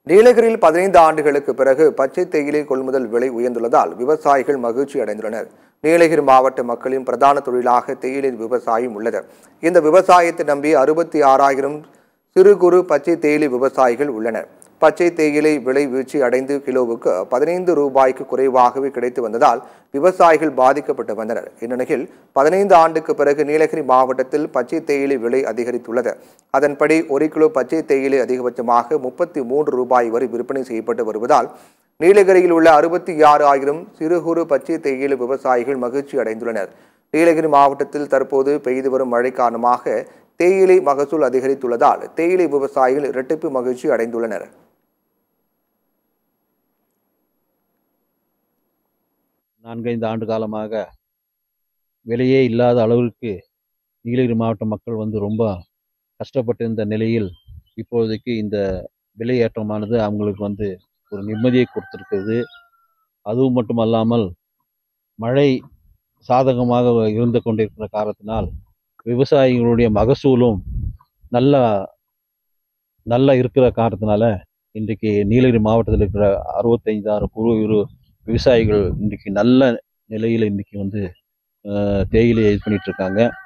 நீலகிரியில் பதினைந்து ஆண்டுகளுக்கு பிறகு பச்சை தேயிலை கொள்முதல் விலை உயர்ந்துள்ளதால் விவசாயிகள் மகிழ்ச்சி அடைந்துள்ளனர் நீலகிரி மாவட்ட மக்களின் பிரதான தொழிலாக தேயிலை விவசாயம் உள்ளது இந்த விவசாயத்தை நம்பி அறுபத்தி ஆறாயிரம் சிறு குறு பச்சை தேயிலை விவசாயிகள் உள்ளனர் பச்சை தேயிலை விலை வீழ்ச்சி அடைந்து கிலோவுக்கு பதினைந்து ரூபாய்க்கு குறைவாகவே கிடைத்து வந்ததால் விவசாயிகள் பாதிக்கப்பட்டு வந்தனர் இந்நிலையில் பதினைந்து ஆண்டுக்கு பிறகு நீலகிரி மாவட்டத்தில் பச்சை தேயிலை விலை அதிகரித்துள்ளது அதன்படி ஒரு கிலோ பச்சை தேயிலை அதிகபட்சமாக முப்பத்தி மூன்று ரூபாய் வரை விற்பனை செய்யப்பட்டு வருவதால் நீலகிரியில் உள்ள அறுபத்தி ஆறு ஆயிரம் சிறு குறு பச்சை தேயிலை விவசாயிகள் மகிழ்ச்சி அடைந்துள்ளனர் நீலகிரி மாவட்டத்தில் தற்போது பெய்து வரும் மழை காரணமாக தேயிலை மகசூல் அதிகரித்துள்ளதால் தேயிலை விவசாயிகள் இரட்டிப்பு மகிழ்ச்சி அடைந்துள்ளனர் நான்கைந்து ஆண்டு காலமாக விலையே இல்லாத அளவிற்கு நீலகிரி மாவட்ட மக்கள் வந்து ரொம்ப கஷ்டப்பட்டிருந்த நிலையில் இப்போதைக்கு இந்த விலை ஏற்றமானது அவங்களுக்கு வந்து ஒரு நிம்மதியை கொடுத்திருக்கிறது அதுவும் மட்டுமல்லாமல் மழை சாதகமாக இருந்து கொண்டிருக்கிற காரணத்தினால் விவசாயிகளுடைய மகசூலும் நல்ல நல்லா இருக்கிற காரணத்தினால இன்றைக்கு நீலகிரி மாவட்டத்தில் இருக்கிற அறுபத்தைந்தாயிரம் குறு இரு விவசாயிகள் இன்றைக்கு நல்ல நிலையில் இன்றைக்கி வந்து அஹ், தேயிலை இது பண்ணிட்டு இருக்காங்க